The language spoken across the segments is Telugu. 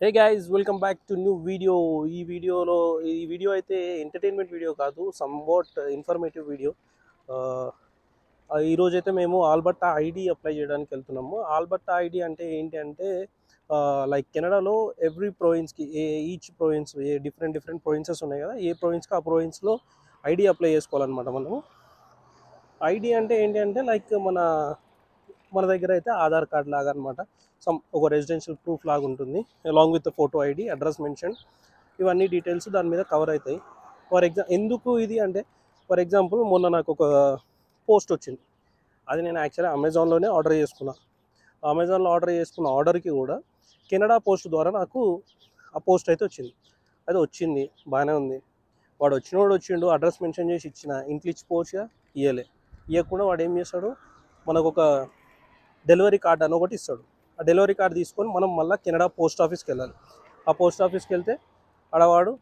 Hey guys welcome back to new video ఈ వీడియోలో ఈ వీడియో అయితే ఎంటర్టైన్మెంట్ వీడియో కాదు సమ్వాట్ ఇన్ఫర్మేటివ్ వీడియో ఈరోజు అయితే మేము ఆల్బర్టా ఐడి అప్లై చేయడానికి వెళ్తున్నాము ఆల్బర్టా ఐడి అంటే ఏంటి అంటే లైక్ కెనడాలో ఎవ్రీ ప్రోవిన్స్కి uh each province uh different different provinces ఉన్నాయి కదా ఏ ప్రోవిన్స్కి ఆ ప్రోవిన్స్లో ఐడి అప్లై చేసుకోవాలన్నమాట మనము ఐడి అంటే ఏంటి అంటే లైక్ మన మన దగ్గర అయితే ఆధార్ కార్డ్ లాగా అనమాట సమ్ ఒక రెసిడెన్షియల్ ప్రూఫ్ లాగా ఉంటుంది along with photo ID address mention ఇవన్నీ డీటెయిల్స్ దాని మీద కవర్ అవుతాయి ఫర్ ఎగ్జామ్ ఎందుకు ఇది అంటే ఫర్ ఎగ్జాంపుల్ మొన్న నాకు ఒక పోస్ట్ వచ్చింది అది నేను యాక్చువల్లీ అమెజాన్లోనే ఆర్డర్ చేసుకున్నా అమెజాన్లో ఆర్డర్ చేసుకున్న ఆర్డర్కి కూడా కెనడా పోస్ట్ ద్వారా నాకు ఆ పోస్ట్ అయితే వచ్చింది అది వచ్చింది బాగానే ఉంది వాడు వచ్చినోడు వచ్చిండు అడ్రస్ మెన్షన్ చేసి ఇచ్చిన ఇంట్లో ఇచ్చిపోవచ్చుగా ఇయ్యలే ఇవ్వకుండా వాడు ఏం చేస్తాడు మనకు ఒక డెలివరీ కార్డ్ అని ఒకటి ఇస్తాడు ఆ డెలివరీ కార్డ్ తీసుకొని మనం మళ్ళీ కెనడా పోస్ట్ ఆఫీస్కి వెళ్ళాలి ఆ పోస్ట్ ఆఫీస్కి వెళ్తే ఆడవాడు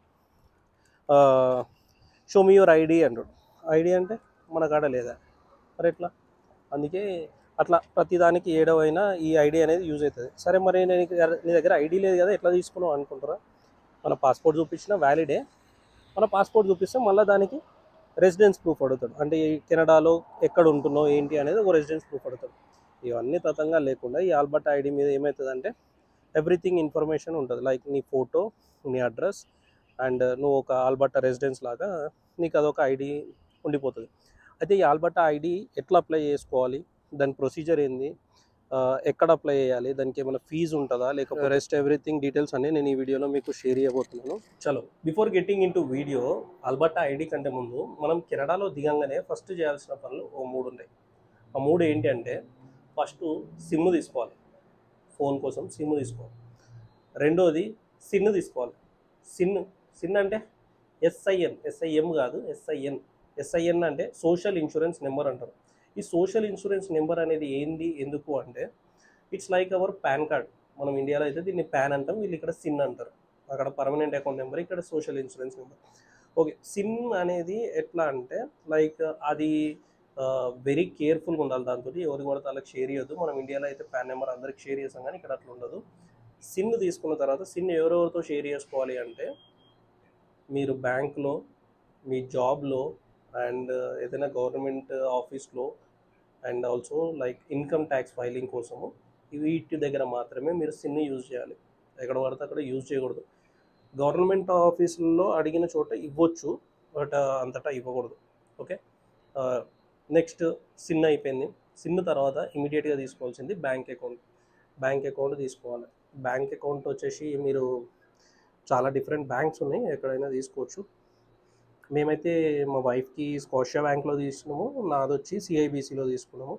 షో మీ యువర్ ఐడి అంటాడు ఐడి అంటే మన కాడ లేదా మరి ఎట్లా అందుకే అట్లా ప్రతిదానికి ఏడవైనా ఈ ఐడి అనేది యూజ్ అవుతుంది సరే మరి నేను నీ దగ్గర ఐడి లేదు కదా ఎట్లా తీసుకున్నావు అనుకుంటారా మన పాస్పోర్ట్ చూపించిన వ్యాలిడే మన పాస్పోర్ట్ చూపిస్తే మళ్ళీ దానికి రెసిడెన్స్ ప్రూఫ్ అడుగుతాడు అంటే ఈ కెనడాలో ఎక్కడ ఉంటున్నావు ఏంటి అనేది ఒక రెసిడెన్స్ ప్రూఫ్ అడుగుతాడు ఇవన్నీ తతంగా లేకుండా ఈ ఆల్బర్ట్ ఐడి మీద ఏమవుతుందంటే ఎవ్రీథింగ్ ఇన్ఫర్మేషన్ ఉంటుంది లైక్ నీ ఫోటో నీ అడ్రస్ అండ్ నువ్వు ఒక ఆల్బర్టా రెసిడెన్స్ లాగా నీకు అదొక ఐడి ఉండిపోతుంది అయితే ఈ ఆల్బర్టా ఐడి ఎట్లా అప్లై చేసుకోవాలి దాని ప్రొసీజర్ ఏంది ఆ, ఎక్కడ అప్లై చేయాలి దానికి ఏమైనా ఫీజు ఉంటుందా లేకపోతే రెస్ట్ ఎవ్రీథింగ్ డీటెయిల్స్ అన్ని నేను ఈ వీడియోలో మీకు షేర్ చేయబోతున్నాను చలో before getting into video Alberta ID కంటే ముందు మనం కెనడాలో దిగంగానే ఫస్ట్ చేయాల్సిన పనులు ఓ మూడు ఉన్నాయి ఆ మూడు ఏంటి అంటే ఫస్ట్ సిమ్ తీసుకోవాలి ఫోన్ కోసం సిమ్ తీసుకోవాలి రెండోది సిన్ తీసుకోవాలి సిన్ సిన్ అంటే ఎస్ఐఎన్ ఎస్ఐఎం కాదు ఎస్ఐఎన్ ఎస్ఐఎన్ అంటే సోషల్ ఇన్సూరెన్స్ నెంబర్ అంటారు ఈ సోషల్ ఇన్సూరెన్స్ నెంబర్ అనేది ఏంది ఎందుకు అంటే it's like our PAN card మనం ఇండియాలో అయితే దీన్ని పాన్ అంటాం వీళ్ళు ఇక్కడ సిన్ అంటారు అక్కడ పర్మనెంట్ అకౌంట్ నెంబర్ ఇక్కడ social insurance number okay SIN అనేది ఎట్లా అంటే లైక్ అది వెరీ కేర్ఫుల్గా ఉండాలి దాంతో ఎవరికి పడితే వాళ్ళకి షేర్ చేయొద్దు మనం ఇండియాలో అయితే పాన్ నెంబర్ అందరికి షేర్ చేస్తాం కానీ ఇక్కడ అట్లా ఉండదు సిన్ తీసుకున్న తర్వాత సిన్ ఎవరెవరితో షేర్ చేసుకోవాలి అంటే మీరు బ్యాంక్లో మీ జాబ్లో అండ్ ఏదైనా గవర్నమెంట్ ఆఫీస్లో and also like income tax filing కోసము వీటి దగ్గర మాత్రమే మీరు సిన్ యూజ్ చేయాలి ఎక్కడ పడితే అక్కడ యూజ్ చేయకూడదు గవర్నమెంట్ ఆఫీసుల్లో అడిగిన చోట ఇవ్వచ్చు బట్ అంతటా ఇవ్వకూడదు ఓకే నెక్స్ట్ సిన్ అయిపోయింది సిన్ తర్వాత ఇమీడియట్గా తీసుకోవాల్సింది బ్యాంక్ అకౌంట్ బ్యాంక్ అకౌంట్ తీసుకోవాలి బ్యాంక్ అకౌంట్ వచ్చేసి మీరు చాలా డిఫరెంట్ బ్యాంక్స్ ఉన్నాయి ఎక్కడైనా తీసుకోవచ్చు మేమైతే మా వైఫ్కి స్కాషియా బ్యాంక్లో తీసుకున్నాము నాది వచ్చి సిఐబిసిలో తీసుకున్నాము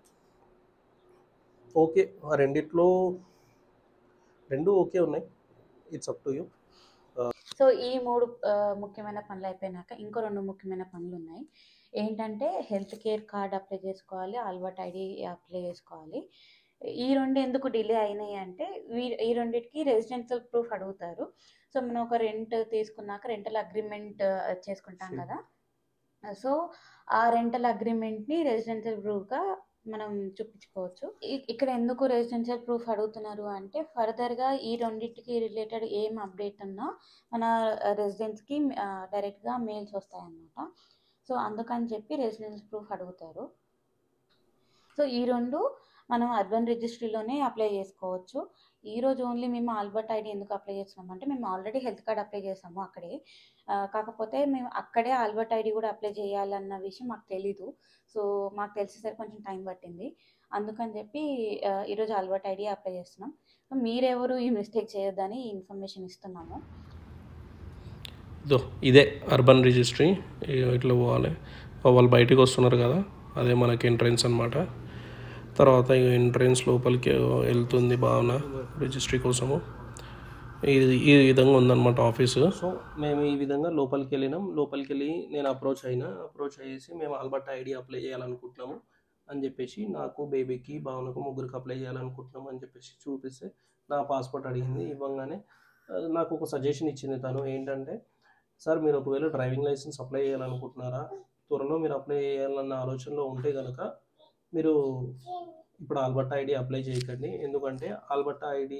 ఓకే ఆ రెండిట్లో రెండు ఓకే ఉన్నాయి it's up to you so ఈ మూడు ఆ, ముఖ్యమైన పనులు అయిపోయినాక ఇంకో రెండు ముఖ్యమైన పనులు ఉన్నాయి ఏంటంటే హెల్త్ కేర్ కార్డ్ అప్లై చేసుకోవాలి ఆల్బర్ట్ ఐడి అప్లై చేసుకోవాలి ఈ రెండు ఎందుకు డిలే అయినాయి అంటే వీ- ఈ రెండింటికి రెసిడెన్షియల్ ప్రూఫ్ అడుగుతారు సో మనం ఒక రెంట్ తీసుకున్నాక రెంటల్ అగ్రిమెంట్ చేసుకుంటాం Sure. కదా సో ఆ రెంటల్ అగ్రిమెంట్ని రెసిడెన్షియల్ ప్రూఫ్గా మనం చూపించుకోవచ్చు ఇ- ఇక్కడ ఎందుకు రెసిడెన్షియల్ ప్రూఫ్ అడుగుతున్నారు అంటే ఫర్దర్గా ఈ రెండింటికి రిలేటెడ్ ఏం అప్డేట్ ఉన్నా మన రెసిడెంట్స్కి డైరెక్ట్గా మెయిల్స్ వస్తాయన్నమాట సో అందుకని చెప్పి రెసిడెన్స్ ప్రూఫ్ అడుగుతారు సో ఈ రెండు మనం అర్బన్ రిజిస్ట్రీలోనే అప్లై చేసుకోవచ్చు ఈ రోజు ఓన్లీ మేము ఆల్బర్ట్ ఐడి ఎందుకు అప్లై చేస్తున్నాం అంటే మేము ఆల్రెడీ హెల్త్ కార్డ్ అప్లై చేసాము అక్కడే ఆ, కాకపోతే మేము అక్కడే ఆల్బర్ట్ ఐడి కూడా అప్లై చేయాలన్న విషయం మాకు తెలీదు సో మాకు తెలిసేసరికి కొంచెం టైం పట్టింది అందుకని చెప్పి ఆ, ఈరోజు ఆల్బర్ట్ ఐడి అప్లై చేస్తున్నాం సో మీరెవరు ఈ మిస్టేక్ చేయొద్దని ఈ ఇన్ఫర్మేషన్ ఇస్తున్నాము ఇదో ఇదే అర్బన్ రిజిస్ట్రీ ఇట్లా పోవాలి వాళ్ళు బయటికి వస్తున్నారు కదా అదే మనకి ఎంట్రన్స్ అనమాట తర్వాత ఇక ఎంట్రన్స్ లోపలికి వెళ్తుంది భావన రిజిస్ట్రీ కోసము ఇది ఈ విధంగా ఉందన్నమాట ఆఫీసు సో మేము ఈ విధంగా లోపలికి వెళ్ళినాం లోపలికి వెళ్ళి నేను అప్రోచ్ అయినా అప్రోచ్ అయ్యేసి మేము ఆల్బర్ట్ ఐడి అప్లై చేయాలనుకుంటున్నాము అని చెప్పేసి నాకు బేబీకి భావనకు ముగ్గురికి అప్లై చేయాలనుకుంటున్నాము అని చెప్పేసి చూపిస్తే నా పాస్పోర్ట్ అడిగింది ఇవ్వగానే ఆ, నాకు ఒక సజెషన్ ఇచ్చింది తను ఏంటంటే సార్ మీరు ఒకవేళ డ్రైవింగ్ లైసెన్స్ అప్లై చేయాలనుకుంటున్నారా త్వరలో మీరు అప్లై చేయాలన్న ఆలోచనలో ఉంటే కనుక మీరు ఇప్పుడు ఆల్బర్టా ఐడి అప్లై చేయకండి ఎందుకంటే ఆల్బర్టా ఐడి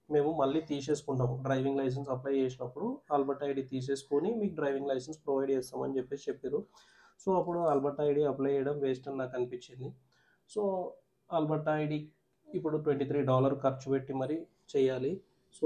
మేము మళ్ళీ తీసేసుకుంటాము డ్రైవింగ్ లైసెన్స్ అప్లై చేసినప్పుడు ఆల్బర్ట్ ఐడి తీసేసుకొని మీకు డ్రైవింగ్ లైసెన్స్ ప్రొవైడ్ చేస్తామని చెప్పేసి చెప్పారు సో అప్పుడు ఆల్బర్ట్ ఐడి అప్లై చేయడం వేస్ట్ అని నాకు అనిపించింది సో ఆల్బర్ట్ ఐడి ఇప్పుడు ట్వంటీ త్రీ డాలర్ ఖర్చు పెట్టి మరి చేయాలి సో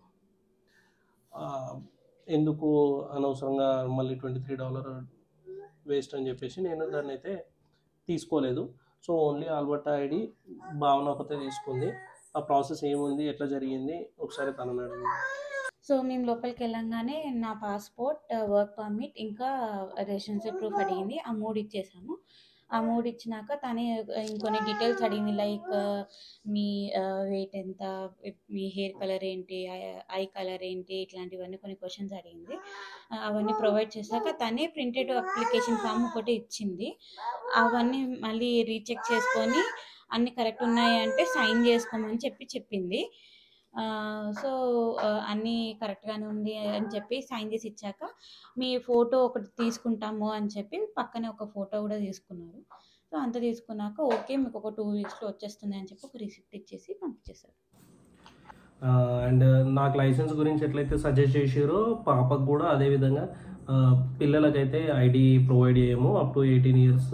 ఆ, ఎందుకు అనవసరంగా మళ్ళీ ట్వంటీ త్రీ డాలర్ వేస్ట్ అని చెప్పేసి నేను దాన్ని అయితే తీసుకోలేదు సో ఓన్లీ ఆల్బర్ట్ ఐడి భావన ఒకటే తీసుకుంది ఆ ప్రాసెస్ ఏముంది ఎట్లా జరిగింది ఒకసారి తనని అడిగింది సో మేము లోపలికి వెళ్ళంగానే నా పాస్పోర్ట్ వర్క్ పర్మిట్ ఇంకా రెసిడెన్షియల్ ప్రూఫ్ అడిగింది ఆ మూడు ఇచ్చేసాము ఆ మూడు ఇచ్చినాక తనే ఇంకొన్ని డీటెయిల్స్ అడిగింది లైక్ మీ వెయిట్ ఎంత మీ హెయిర్ కలర్ ఏంటి ఐ కలర్ ఏంటి ఇట్లాంటివన్నీ కొన్ని క్వశ్చన్స్ అడిగింది ఆ, అవన్నీ ప్రొవైడ్ చేశాక తనే ప్రింటెడ్ అప్లికేషన్ ఫామ్ ఒకటి ఇచ్చింది అవన్నీ మళ్ళీ రీచెక్ చేసుకొని అన్ని కరెక్ట్ ఉన్నాయి అంటే సైన్ చేసుకోమని చెప్పి చెప్పింది సో అన్నీ కరెక్ట్గానే ఉంది అని చెప్పి సైన్ చేసి ఇచ్చాక మీ ఫోటో ఒకటి తీసుకుంటాము అని చెప్పి పక్కనే ఒక ఫోటో కూడా తీసుకున్నారు సో అంత తీసుకున్నాక ఓకే మీకు ఒక టూ వీక్స్లో వచ్చేస్తుంది అని చెప్పి ఒక రిసిప్ట్ ఇచ్చేసి పంపించేశారు అండ్ నాకు లైసెన్స్ గురించి ఎట్లయితే సజెస్ట్ చేసారో పాపకు కూడా అదే విధంగా ఆ, పిల్లలకైతే ఐడి ప్రొవైడ్ చేయము up to eighteen years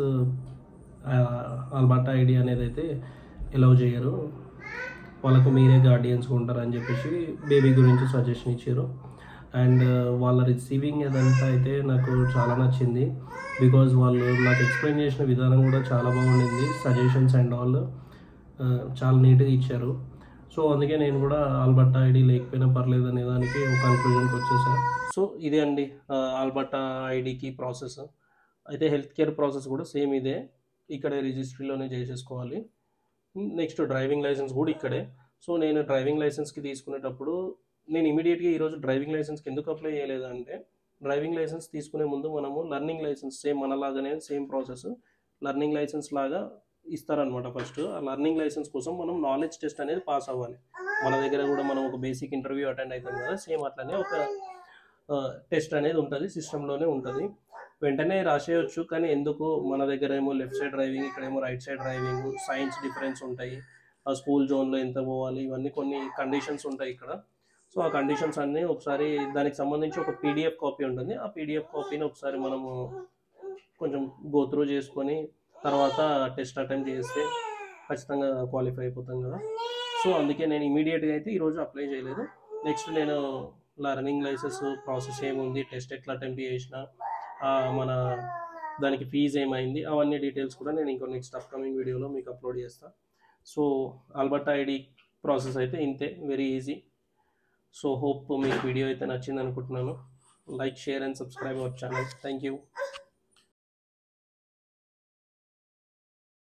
Alberta ID అనేది అయితే ఎలవ్ చేయరు వాళ్ళకు మీరే గార్డియన్స్ ఉంటారు అని చెప్పేసి బేబీ గురించి సజెషన్ ఇచ్చారు అండ్ వాళ్ళ రిసీవింగ్ అదంతా అయితే నాకు చాలా నచ్చింది బికాజ్ వాళ్ళు నాకు ఎక్స్ప్లెయిన్ చేసిన విధానం కూడా చాలా బాగుండింది సజెషన్స్ అండ్ ఆల్ చాలా నీట్గా ఇచ్చారు సో అందుకే నేను కూడా ఆల్బర్టా ఐడి లేకపోయినా పర్లేదు అనే దానికి ఒక కన్క్లూజన్కి వచ్చేసాను సో ఇదే అండి ఆల్బర్టా ఐడికి ప్రాసెస్ అయితే హెల్త్ కేర్ ప్రాసెస్ కూడా సేమ్ ఇదే ఇక్కడే రిజిస్ట్రీలోనే చేసేసుకోవాలి నెక్స్ట్ డ్రైవింగ్ లైసెన్స్ కూడా ఇక్కడే సో నేను డ్రైవింగ్ లైసెన్స్కి తీసుకునేటప్పుడు నేను ఇమీడియట్గా ఈరోజు డ్రైవింగ్ లైసెన్స్కి ఎందుకు అప్లై చేయలేదంటే డ్రైవింగ్ లైసెన్స్ తీసుకునే ముందు మనము లర్నింగ్ లైసెన్స్ సేమ్ మనలాగానే సేమ్ ప్రాసెస్ లర్నింగ్ లైసెన్స్ లాగా ఇస్తారనమాట ఫస్ట్ ఆ లర్నింగ్ లైసెన్స్ కోసం మనం నాలెడ్జ్ టెస్ట్ అనేది పాస్ అవ్వాలి మన దగ్గర కూడా మనం ఒక బేసిక్ ఇంటర్వ్యూ అటెండ్ అవుతాం కదా సేమ్ అట్లనే ఒక టెస్ట్ అనేది ఉంటుంది సిస్టంలోనే ఉంటుంది వెంటనే రాసేయచ్చు కానీ ఎందుకు మన దగ్గర ఏమో లెఫ్ట్ సైడ్ డ్రైవింగ్ ఇక్కడేమో right side driving signs difference ఉంటాయి ఆ స్కూల్ జోన్లో ఎంత పోవాలి ఇవన్నీ కొన్ని కండిషన్స్ ఉంటాయి ఇక్కడ సో ఆ కండిషన్స్ అన్నీ ఒకసారి దానికి సంబంధించి ఒక పీడిఎఫ్ కాపీ ఉంటుంది ఆ పీడిఎఫ్ కాపీని ఒకసారి మనము కొంచెం గో త్రూ చేసుకొని తర్వాత టెస్ట్ అటెంప్ట్ చేస్తే ఖచ్చితంగా క్వాలిఫై అయిపోతాం కదా సో అందుకే నేను ఇమీడియట్గా అయితే ఈరోజు అప్లై చేయలేదు నెక్స్ట్ నేను లర్నింగ్ లైసెన్స్ ప్రాసెస్ ఏముంది టెస్ట్ ఎట్లా అటెంప్ట్ చేసిన ఆ, మన దానికి ఫీజు ఏమైంది అవన్నీ డీటెయిల్స్ కూడా నేను ఇంకో నెక్స్ట్ అప్కమింగ్ వీడియోలో మీకు అప్లోడ్ చేస్తాను సో ఆల్బర్ట్ ఐడి ప్రాసెస్ అయితే ఇంతే వెరీ ఈజీ సో హోప్ మీకు వీడియో అయితే నచ్చింది అనుకుంటున్నాను like share and subscribe our channel thank you